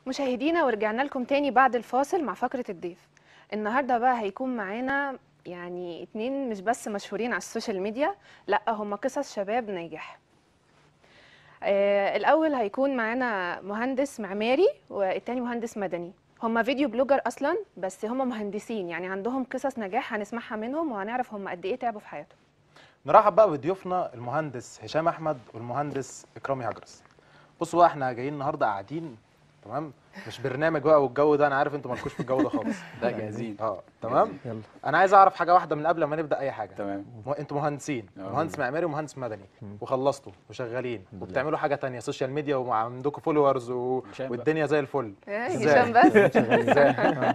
مشاهدينا ورجعنا لكم تاني بعد الفاصل مع فقرة الضيف النهاردة بقى هيكون معانا يعني اتنين مش بس مشهورين على السوشيال ميديا لا هم قصص شباب ناجح آه الأول هيكون معانا مهندس معماري والتاني مهندس مدني هم فيديو بلوجر أصلا بس هم مهندسين يعني عندهم قصص نجاح هنسمعها منهم وهنعرف هم قد إيه تعبوا في حياتهم نرحب بقى بضيوفنا المهندس هشام احمد والمهندس اكرامي هجرس بصوا بقى احنا جايين النهارده قاعدين تمام مش برنامج بقى والجو ده انا عارف انتوا مالكوش في الجو ده خالص لا جاهزين اه تمام يلا انا عايز اعرف حاجه واحده من قبل ما نبدا اي حاجه تمام مه- انتوا مهندسين آه. مهندس معماري ومهندس مدني وخلصتوا وشغالين لله. وبتعملوا حاجه تانية سوشيال ميديا وعندكم فولورز و... هشام بقى. والدنيا زي الفل آه، إزاي؟ هشام بس ازاي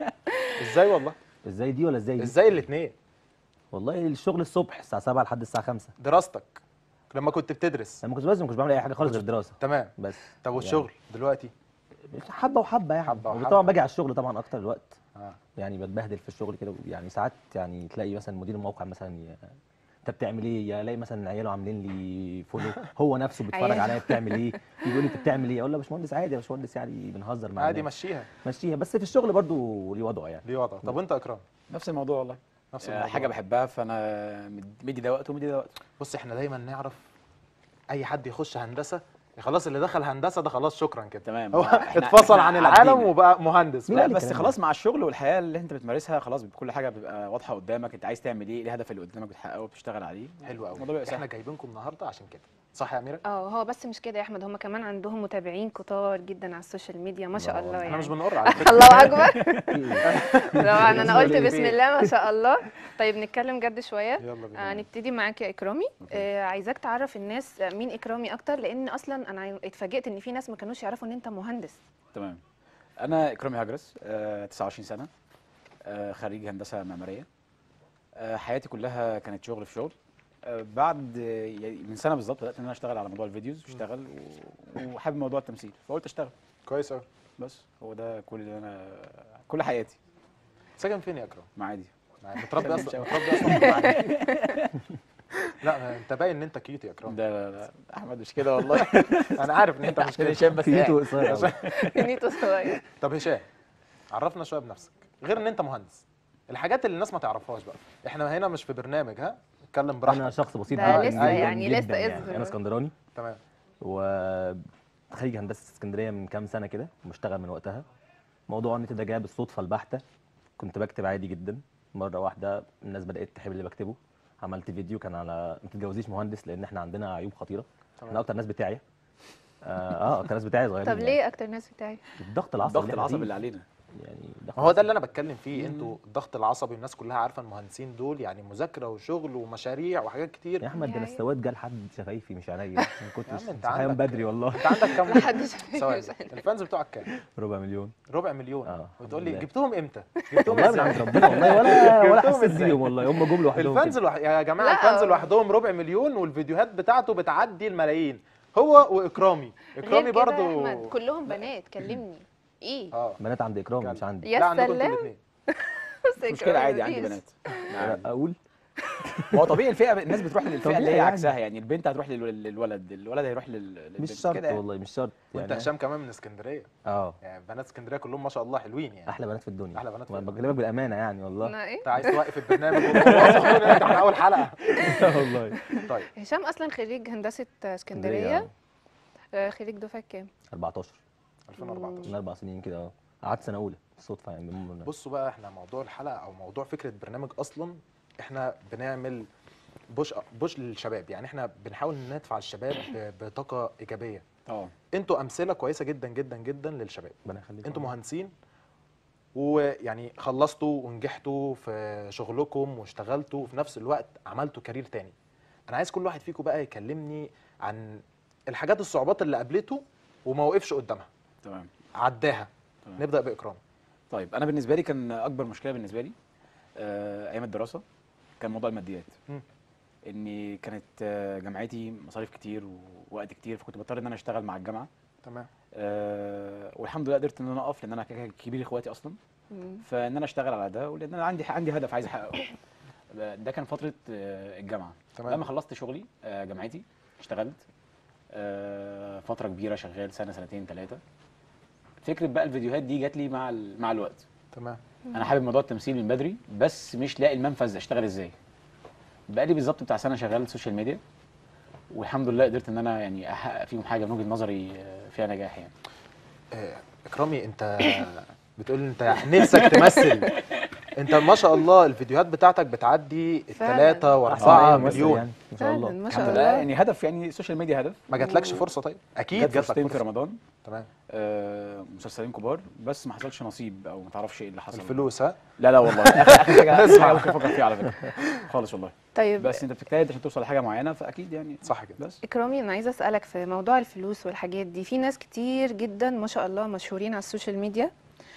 ازاي والله ازاي دي ولا ازاي دي؟ ازاي الاثنين والله الشغل الصبح الساعه 7 لحد الساعه 5 دراستك لما كنت بتدرس انا ما كنتش بس ما كنتش بعمل اي حاجه خالص غير دراسه تمام بس طب والشغل دلوقتي يعني حبه وحبه يعني حبة وحبة. طبعا باجي على الشغل طبعا اكتر الوقت اه يعني بتبهدل في الشغل كده يعني ساعات يعني تلاقي مثلا مدير الموقع مثلا ي- انت بتعمل ايه يا الاقي مثلا عياله عاملين لي فولو هو نفسه بيتفرج عياله. عليا بتعمل ايه يقول لي انت بتعمل ايه اقول له يا باشمهندس عادي يا باشمهندس يعني بنهزر مع عادي الناس. مشيها مشيها بس في الشغل برضو ليه وضعه يعني دي وضع طب وانت يا اكرام نفس الموضوع والله نفس آه، الموضوع حاجه بحبها فانا مد- مدي ده وقت ومدي ده وقت بص احنا دايما نعرف اي حد يخش هندسه خلاص اللي دخل هندسه ده خلاص شكرا كده تمام هو إحنا- اتفصل إحنا عن العالم عدينا. وبقى مهندس مين لا قال بس الكلام ده؟ خلاص مع الشغل والحياه اللي انت بتمارسها خلاص كل حاجه بتبقى واضحه قدامك انت عايز تعمل ايه الهدف اللي قدامك بتحققه وبتشتغل عليه حلو قوي الموضوع بيبقى احنا سهل جايبينكم النهارده عشان كده صح يا اميره اه هو بس مش كده يا احمد هم كمان عندهم متابعين كتار جدا على السوشيال ميديا ما شاء الله. الله احنا يعني مش بنقر على فكره الله اكبر طبعا انا بالنسبة قلت لي بسم فين؟ الله ما شاء الله طيب نتكلم جد شويه يلا آه بينا نبتدي معاك يا اكرامي آه عايزاك تعرف الناس آه، مين اكرامي اكتر لان اصلا انا عاي- اتفاجئت ان في ناس ما كانوش يعرفوا ان انت مهندس تمام انا اكرامي هجرس آه 29 سنه آه خريج هندسه معماريه آه حياتي كلها كانت شغل في شغل آه بعد آه، يعني من سنه بالظبط بدات ان انا اشتغل على موضوع الفيديوز واشتغل و- وحابب موضوع التمثيل فقلت اشتغل كويس قوي بس هو ده كل اللي انا كل حياتي ساكن فين يا اكرام معادي يعني متربي اصلا شوية. متربي اصلا في المعادي. لا انت باين ان انت كيوت يا اكرام ده لا لا احمد مش كده والله انا عارف ان انت مش كده هشام بس كيوتو قاعد. قصير أوي. نيته صغير طب هشام عرفنا شويه بنفسك غير ان انت مهندس الحاجات اللي الناس ما تعرفهاش بقى احنا هنا مش في برنامج ها اتكلم انا براحتك شخص بسيط ده جداً لسه يعني جداً لسه يعني. إصغر. انا اسكندراني تمام وخريج هندسه اسكندريه من كام سنه كده ومشتغل من وقتها موضوع النت ده جاء بالصدفه البحته كنت بكتب عادي جدا مره واحده الناس بدات تحب اللي بكتبه عملت فيديو كان على ما تتجوزيش مهندس لان احنا عندنا عيوب خطيره تمام. احنا اكتر ناس بتاعي اه, آه اكتر ناس بتاعي صغيرين طب يعني. ليه اكتر ناس بتاعي الضغط العصبي الضغط اللي إحنا العصبي فيه. اللي علينا يعني ضغط ما هو ده عصبي. اللي انا بتكلم فيه انتوا الضغط العصبي الناس كلها عارفه المهندسين دول يعني مذاكره وشغل ومشاريع وحاجات كتير يا احمد ده انا يعني- السواد جه لحد شفايفي مش عينيا ما كنتش عم أنت صحيان عندك- بدري والله انت عندك كام محدش ثواني الفانز بتوعك كام ربع مليون ربع مليون آه، وتقول الحمد لي لله. جبتهم امتى جبتهم والله من عند ازاي ربنا والله ولا ولا جبتهم حسيت إزاي؟ بيهم والله هم جم لوحدهم الفانز كده. الوح... يا جماعه لا. الفانز لوحدهم ربع مليون والفيديوهات بتاعته بتعدي الملايين هو واكرامي غير اكرامي كده يا برضو احمد كلهم بنات كلمني ايه اه بنات عند اكرام مش كلم. عندي يا لا عندكم انتوا سلام. الاثنين بس مش مشكله عادي عندي لذيذ. بنات عادي. اقول هو طبيعي الفئه الناس بتروح للفئه اللي طبيعي هي يعني. عكسها يعني البنت هتروح لل- للولد الولد هيروح لل للبنت. مش شرط كده يعني. والله مش شرط وانت يعني هشام كمان من اسكندريه اه يعني بنات اسكندريه كلهم ما شاء الله حلوين يعني احلى بنات في الدنيا أحلى بنات في ما الدنيا. بكلمك بالامانه يعني والله أنا ايه انت عايز توقف البرنامج وتوصل ده احنا اول حلقه والله طيب هشام اصلا خريج هندسه اسكندرية، اسكندريه آه، خريج دفعه كام 14 2014 من اربع سنين كده اه قعدت سنه اولى بالصدفه يعني بالمناسبة. بصوا بقى احنا موضوع الحلقه او موضوع فكره برنامج اصلا احنا بنعمل بوش بوش للشباب يعني احنا بنحاول ندفع الشباب ب- بطاقه ايجابيه اه انتوا امثله كويسه جدا جدا جدا للشباب ربنا يخليك انتوا مهندسين ويعني خلصتوا ونجحتوا في شغلكم واشتغلتوا وفي نفس الوقت عملتوا كارير تاني انا عايز كل واحد فيكم بقى يكلمني عن الحاجات الصعوبات اللي قابلته وما وقفش قدامها تمام عداها تمام. نبدا باكرام طيب انا بالنسبه لي كان اكبر مشكله بالنسبه لي آه، ايام الدراسه كان موضوع الماديات مم. اني كانت آه، جامعتي مصاريف كتير ووقت كتير فكنت بضطر ان انا اشتغل مع الجامعه تمام آه، والحمد لله قدرت ان انا اقف لان انا كده كده كبير اخواتي اصلا مم. فان انا اشتغل على ده ولان انا عندي عندي هدف عايز احققه ده كان فتره آه، الجامعه تمام. لما خلصت شغلي آه، جامعتي اشتغلت آه، فتره كبيره شغال سنه سنتين ثلاثه فكره بقى الفيديوهات دي جات لي مع ال- مع الوقت تمام انا حابب موضوع التمثيل من بدري بس مش لاقي المنفذ اشتغل ازاي بقالي بالظبط بتاع سنه شغال سوشيال ميديا والحمد لله قدرت ان انا يعني احقق فيهم حاجه من وجهه نظري آه، فيها نجاح يعني آه، اكرامي انت بتقول انت نفسك تمثل انت ما شاء الله الفيديوهات بتاعتك بتعدي فعلا. الثلاثة أحسن واربعة أي ممثل مليون يعني ما شاء الله فعلا ما الحمد شاء لله الله يعني هدف يعني السوشيال ميديا هدف ما جاتلكش فرصة طيب اكيد جت جاتلك فرصتين في فرصة رمضان تمام آه، مسلسلين كبار بس ما حصلش نصيب او ما تعرفش ايه اللي حصل الفلوس ها لا لا والله اخر آخر حاجه آخر حاجه ممكن افكر فيها على فكره خالص والله طيب بس انت بتجتهد عشان توصل لحاجه معينه فاكيد يعني صح كده بس إكرامي أنا عايزة أسألك في موضوع الفلوس والحاجات دي في ناس كتير جدا ما شاء الله مشهورين على السوشيال ميديا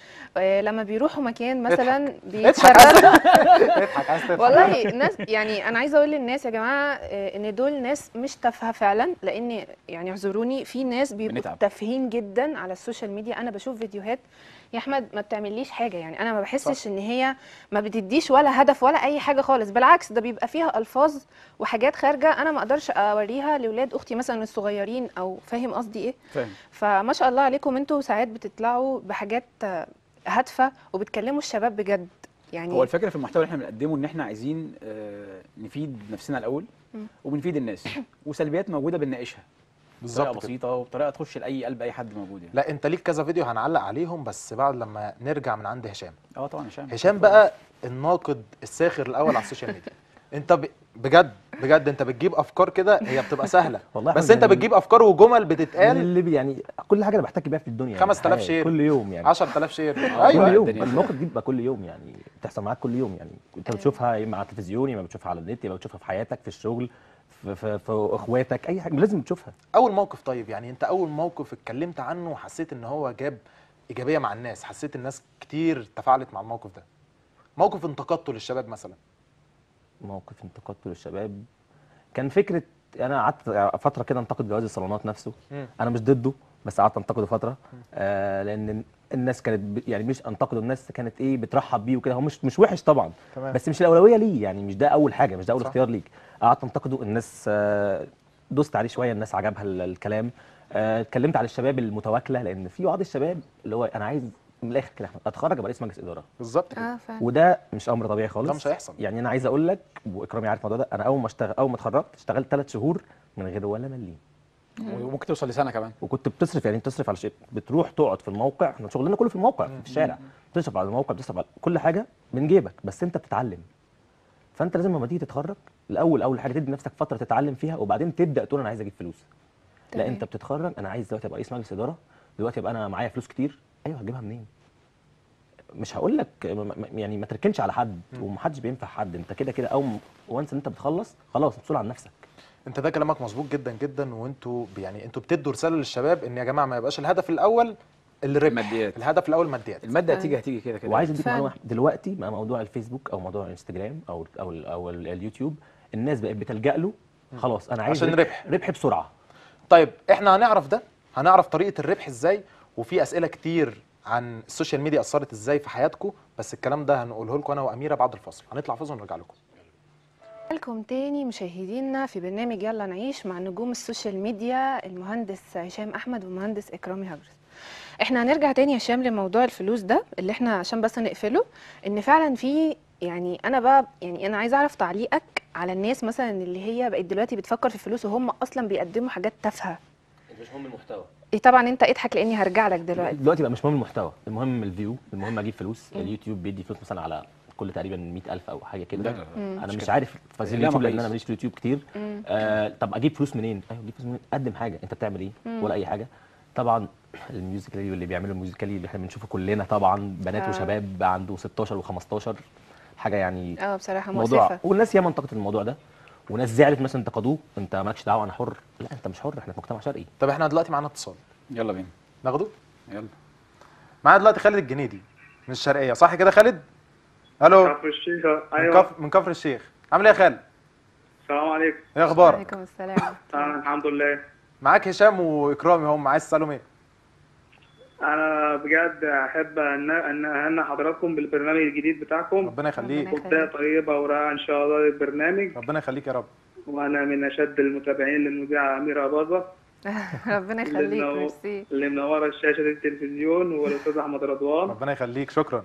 آه، لما بيروحوا مكان مثلا بيتشغلوا اضحك عايز تضحك والله الناس يعني انا عايزه اقول للناس يا جماعه آه، ان دول ناس مش تافهه فعلا لان يعني اعذروني في ناس بيبقوا بنتعب. تافهين جدا على السوشيال ميديا انا بشوف فيديوهات يا احمد ما بتعمليش حاجه يعني انا ما بحسش ان هي ما بتديش ولا هدف ولا اي حاجه خالص بالعكس ده بيبقى فيها الفاظ وحاجات خارجه انا ما اقدرش اوريها لاولاد اختي مثلا الصغيرين او فاهم قصدي ايه فاهم فما شاء الله عليكم انتوا ساعات بتطلعوا بحاجات آه، هادفه وبتكلموا الشباب بجد يعني هو الفكره في المحتوى اللي احنا بنقدمه ان احنا عايزين آه، نفيد نفسنا الاول مم. وبنفيد الناس وسلبيات موجوده بنناقشها بطريقه بالظبط كده. بسيطه وبطريقه تخش لاي قلب اي حد موجود يعني لا انت ليك كذا فيديو هنعلق عليهم بس بعد لما نرجع من عند هشام اه طبعا هشام هشام بقى الناقد الساخر الاول على السوشيال ميديا انت ب... بجد بجد انت بتجيب افكار كده هي بتبقى سهله والله بس إحنا انت من- بتجيب افكار وجمل من بتتقال اللي بي- يعني كل حاجه انا بحتك بيها في الدنيا يعني 5000 الحياة، شير. كل يوم يعني 10000 شير آه، ايوه كل يوم الدنيا. المواقف دي بتبقى كل يوم يعني بتحصل معاك كل يوم يعني انت بتشوفها يا اما على التلفزيون يا اما بتشوفها على النت يا اما بتشوفها في حياتك في الشغل في, في, في اخواتك اي حاجه لازم تشوفها اول موقف طيب يعني انت اول موقف اتكلمت عنه وحسيت ان هو جاب ايجابيه مع الناس حسيت الناس كتير تفاعلت مع الموقف ده موقف انتقدته للشباب مثلا موقف انتقدته للشباب كان فكره انا قعدت فتره كده انتقد جواز الصالونات نفسه مم. انا مش ضده بس قعدت انتقده فتره آه لان الناس كانت ب- يعني مش انتقده الناس كانت ايه بترحب بيه وكده هو مش مش وحش طبعا تمام. بس مش الاولويه ليه يعني مش ده اول حاجه مش ده اول صح. اختيار ليك قعدت انتقده الناس آه دوست عليه شويه الناس عجبها ال- الكلام آه، اتكلمت على الشباب المتواكله لان في بعض الشباب اللي هو انا عايز من الاخر كده أحمد، اتخرج ابقى رئيس مجلس اداره بالظبط كده اه فعلا وده مش امر طبيعي خالص ده مش هيحصل. يعني انا عايز اقول لك واكرامي عارف الموضوع ده انا اول ما اشتغل اول ما اتخرجت اشتغلت ثلاث شهور من غير ولا مليم وممكن توصل لسنه كمان وكنت بتصرف يعني بتصرف على شيء بتروح تقعد في الموقع احنا شغلنا كله في الموقع في الشارع بتصرف على الموقع بتصرف على كل حاجه من جيبك بس انت بتتعلم فانت لازم لما تيجي تتخرج الاول اول حاجه تدي نفسك فتره تتعلم فيها وبعدين تبدا تقول انا عايز اجيب فلوس لا تمام. انت بتتخرج انا عايز دلوقتي ابقى رئيس مجلس اداره دلوقتي يبقى انا معايا فلوس كتير ايوه هجيبها منين مش هقول لك م- م- يعني ما تركنش على حد ومحدش بينفع حد انت كده كده اول وانس ان انت بتخلص خلاص مسؤول عن نفسك انت ده كلامك مظبوط جدا جدا وانتوا ب- يعني انتوا بتدوا رساله للشباب ان يا جماعه ما يبقاش الهدف الاول الربح ماديات. الهدف الاول ماديات الماده فعلا. هتيجي هتيجي كده كده وعايز اديك فعلا. معلومه دلوقتي مع موضوع الفيسبوك او موضوع الانستجرام او او او ال- اليوتيوب الناس بقت بتلجا له خلاص انا عايز عشان ربح. ربح بسرعه طيب احنا هنعرف ده هنعرف طريقه الربح ازاي وفي اسئله كتير عن السوشيال ميديا اثرت ازاي في حياتكم بس الكلام ده هنقوله لكم انا واميره بعد الفاصل هنطلع فاصل ونرجع لكم لكم تاني مشاهدينا في برنامج يلا نعيش مع نجوم السوشيال ميديا المهندس هشام احمد والمهندس اكرامي هجرس احنا هنرجع تاني يا هشام لموضوع الفلوس ده اللي احنا عشان بس نقفله ان فعلا في يعني انا بقى يعني انا عايزه اعرف تعليقك على الناس مثلا اللي هي بقت دلوقتي بتفكر في الفلوس وهم اصلا بيقدموا حاجات تافهه مش مهم المحتوى إيه طبعا انت اضحك لاني هرجع لك دلوقتي دلوقتي بقى مش مهم المحتوى المهم الفيو المهم اجيب فلوس اليوتيوب بيدي فلوس مثلا على كل تقريبا 100000 او حاجه كده لا، لا، لا. انا مش كده. عارف تفاصيل لا، اليوتيوب ما لان انا كويس. ماليش في اليوتيوب كتير مم. آه طب اجيب فلوس منين ايوه اجيب فلوس منين قدم حاجه انت بتعمل ايه ولا اي حاجه طبعا الميوزيكال اللي بيعملوا الميوزيكال اللي احنا بنشوفه كلنا طبعا بنات آه. وشباب عنده 16 و15 حاجه يعني اه بصراحه موضوع مؤسفه والناس ياما انتقدت الموضوع ده وناس زعلت مثلا انتقدوه انت مالكش دعوه انا حر لا انت مش حر احنا في مجتمع شرقي طب احنا دلوقتي معانا اتصال يلا بينا ناخده يلا معانا دلوقتي خالد الجنيدي من الشرقيه صح كده خالد الو كفر الشيخ من, ايوه كف... من كفر الشيخ عامل ايه يا خالد السلام عليكم ايه اخبارك عليكم السلام انا الحمد لله معاك هشام واكرامي هم عايز تسالهم ايه انا بجد احب ان ان اهنئ حضراتكم بالبرنامج الجديد بتاعكم ربنا يخليك ربنا وبدايه طيبه ورائعه ان شاء الله للبرنامج ربنا يخليك يا رب وانا من اشد المتابعين للمذيعه اميره اباظه ربنا اللي يخليك منور- ميرسي اللي منوره شاشه التلفزيون والاستاذ احمد رضوان ربنا يخليك شكرا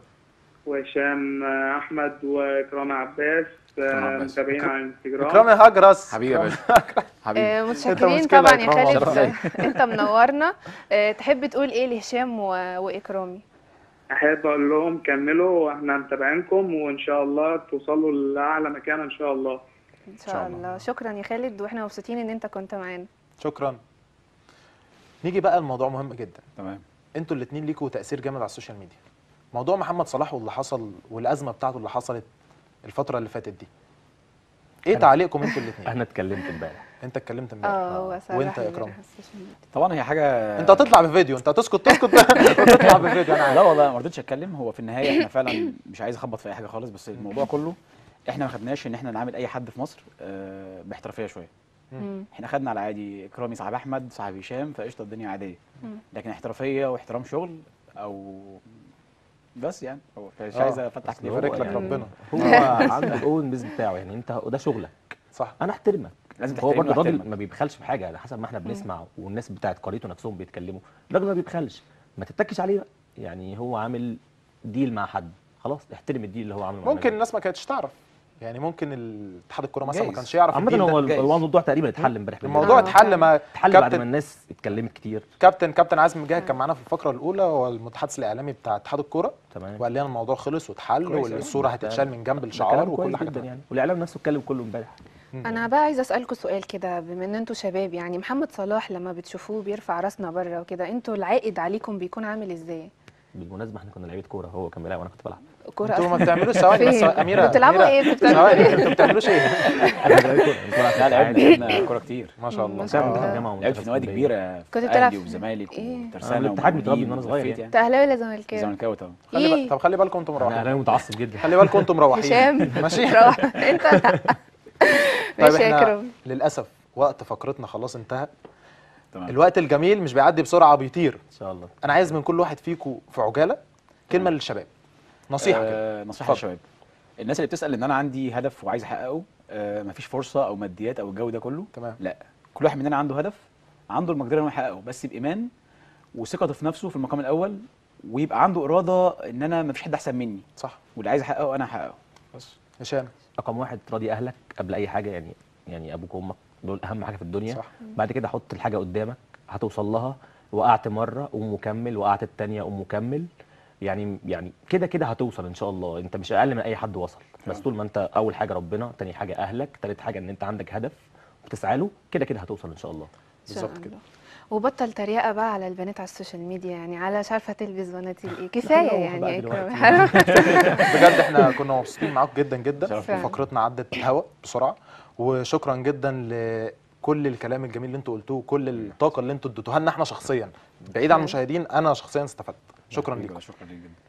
وهشام احمد واكرام عباس إكرام آه، عباس. متابعين على الانستجرام اكرامي هجرس حبيبي يا باشا حبيبي آه، متشكرين مشكلة طبعا يا يا إكرام، خالد شرف انت منورنا آه، تحب تقول ايه لهشام و... واكرامي احب اقول لهم كملوا واحنا متابعينكم وان شاء الله توصلوا لاعلى مكان ان شاء الله ان شاء شاء الله. الله شكرا يا خالد واحنا مبسوطين ان انت كنت معانا شكرا نيجي بقى الموضوع مهم جدا تمام انتوا الاثنين ليكوا تاثير جامد على السوشيال ميديا موضوع محمد صلاح واللي حصل والازمه بتاعته اللي حصلت الفتره اللي فاتت دي ايه أنا- تعليقكم انتوا الاثنين انا اتكلمت امبارح انت اتكلمت امبارح اه هو صراحه وانت يا امبارح إكرام؟ على السوشيال ميديا. طبعا هي حاجه انت هتطلع بفيديو انت هتسكت تسكت وتطلع بفيديو انا لا عارف والله ما رضيتش اتكلم هو في النهايه احنا فعلا مش عايز اخبط في اي حاجه خالص بس الموضوع كله احنا ما خدناش ان احنا نعامل اي حد في مصر آه، باحترافيه شويه مم. احنا خدنا على عادي اكرامي صاحب احمد صاحب هشام فقشطه الدنيا عاديه مم. لكن احترافيه واحترام شغل او بس يعني هو مش آه، عايز افتح أصل كتير هو يبارك لك يعني- ربنا هو عنده الاون بيز بتاعه يعني انت وده شغلك صح انا احترمك لازم هو تحترمني برضه الراجل واحترمك. ما بيبخلش بحاجه على حسب ما احنا بنسمع والناس بتاعت قريته نفسهم بيتكلموا الراجل ما بيبخلش ما تتكش عليه بقى يعني هو عامل ديل مع حد خلاص احترم الديل اللي هو عامله مع ممكن الناس. الناس ما كانتش تعرف يعني ممكن الاتحاد الكوره مثلا ما جايز. كانش يعرف عامة الديل هو ده. جايز. هو الموضوع تقريبا اتحل امبارح بالليل. الموضوع آه، اتحل فعلا. ما اتحل بعد ما كابتن الناس اتكلمت كتير كابتن كابتن عازم مجاهد كان معانا في الفقره الاولى هو المتحدث الاعلامي بتاع اتحاد الكوره تمام وقال لنا الموضوع خلص واتحل كويس أوي. والصوره هتتشال من جنب ده الشعار كلام وكل كويس حاجه جدا تمام. يعني والاعلام نفسه اتكلم كله امبارح انا بقى عايزه اسالكم سؤال كده بما ان انتوا شباب يعني محمد صلاح لما بتشوفوه بيرفع راسنا بره وكده انتوا العائد عليكم بيكون عامل ازاي بالمناسبه احنا كنا لعيبه كوره هو كان بيلعب وانا كنت بلعب كوره انتوا ما بتعملوش ثواني بس فين؟ اميره بتلعبوا أميرة، ايه؟ بتلعبوا ثواني ايه؟ انتوا بتعملوش ايه انا كنت لعيب كوره كنت بلعب لا لعبنا عادي. لعبنا كوره كتير ما شاء الله ما كنت شاء بلعب الله. منتخب جامعه لعبت ومنتخب في نوادي اسكندرية. كبيره كنت في بتلعب اهلي وزمالك إيه؟ أنا وترسانه الاتحاد متربي ومقاولين من وأنا صغير ولفيت يعني. انت اهلاوي ولا زملكاوي؟ زملكاوي طبعا خلي إيه؟ بال... طب خلي بالكم انتم انا مروحين اهلاوي متعصب جدا خلي بالكم انتم مروحين هشام ماشي روح انت لا. طيب ماشي يا احنا اكرم للاسف وقت فقرتنا خلاص انتهى تمام الوقت الجميل مش بيعدي بسرعه بيطير ان شاء الله انا عايز من كل واحد فيكم في عجاله كلمه للشباب نصيحه كده آه نصيحه اتفضل. للشباب الناس اللي بتسال ان انا عندي هدف وعايز احققه آه مفيش فرصه او ماديات او الجو ده كله تمام لا كل واحد مننا عنده هدف عنده المقدره انه يحققه بس بايمان وثقته في نفسه في المقام الاول ويبقى عنده اراده ان انا مفيش حد احسن مني صح واللي عايز احققه انا هحققه بس هشام رقم واحد تراضي اهلك قبل اي حاجه يعني يعني ابوك وامك دول اهم حاجه في الدنيا صح. بعد كده حط الحاجه قدامك هتوصل لها وقعت مره قوم مكمل وقعت التانيه قوم مكمل يعني يعني كده كده هتوصل ان شاء الله انت مش اقل من اي حد وصل بس فعلا. طول ما انت اول حاجه ربنا تاني حاجه اهلك تالت حاجه ان انت عندك هدف بتسعى له كده كده هتوصل ان شاء الله إن شاء بالظبط كده. الله. وبطل تريقه بقى على البنات على السوشيال ميديا يعني على مش عارفه تلبس بناطيل ايه كفايه هنروح يعني بقى يا دلوقتي. اكرم حرام. بجد احنا كنا مبسوطين معاكم جدا جدا شرف لينا. وفقرتنا عدت هوا بسرعه وشكرا جدا لكل الكلام الجميل اللي انتوا قلتوه كل الطاقه اللي انتوا اديتوها لنا احنا شخصيا بعيد عن المشاهدين انا شخصيا استفدت شكرا لكم شكرا ليك جدا